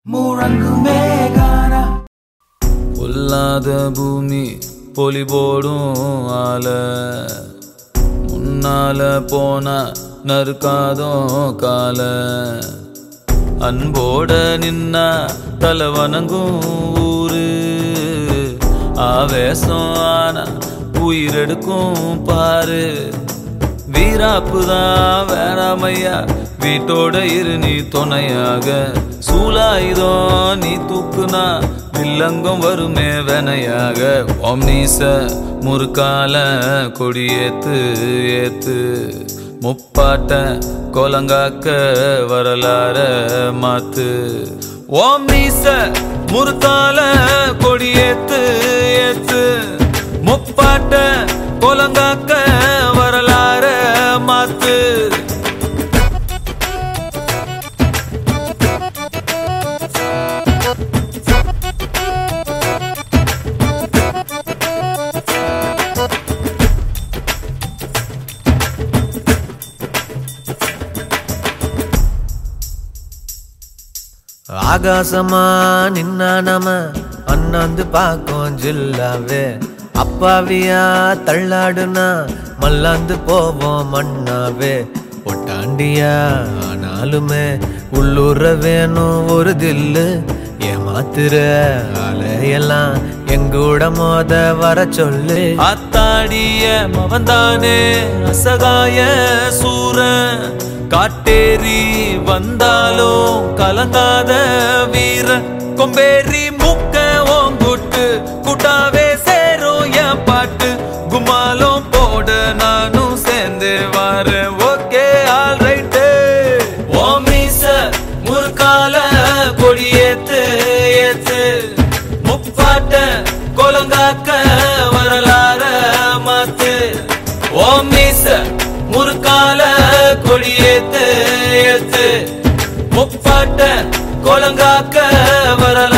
முழங்குமே கானா பொல்லாத பூமி பொலி போடும் ஆல முன்னால போனா நறுக்காதோ கால அன்போட நின்னா தலை வணங்கும் ஊரு ஆவேசம் ஆனா உயிரெடுக்கும் பாரு வீராப்புதான் வேணாமையா வீட்டோட இரு நீ துணையாக சூலாயுதம் நீ தூக்குனா வில்லங்கம் வருமே வெனையாக ஒம்னீச முறுக்கால கொடியேத்து ஏத்து முப்பாட்ட கோலங்காக்க வரலாற மாத்து ஓம் நீச முறுக்கால கொடியேத்து ஏத்து முப்பாட்ட கோலங்காக்க வரலாற மாத்து ஆகாசமா நின்னா நாம அண்ணாந்து பார்க்கும் ஜில்லாவே அப்பாவியா தள்ளாடுனா மல்லாந்து போவோம் மண்ணாவே ஒட்டாண்டியா ஆனாலுமே உள்ளூர வேணும் ஒரு தில்லு ஏமாத்துற அலையெல்லாம் எங்கூட மோத வர சொல்லு அத்தாடிய மவன்தானே அசகாய சூரன் காட்டேரி வந்தாலும் கலங்காத வீர கொம்பேரி முக்க ஓங்குட்டு கூட்டாவே சேரும் என் பாட்டு குமாலும் போட நானும் சேர்ந்து வரேன் ஓகே ஆல் ரைட்டு ஓமீச முறுக்கால கொடியேத்து ஏத்து முப்பாட்ட கொலங்காக்க வரலாற மாத்து ஓமீச முறுக்கால கொடியேத்து ஏத்து முப்பாட்ட கொலங்காக்க வரலாற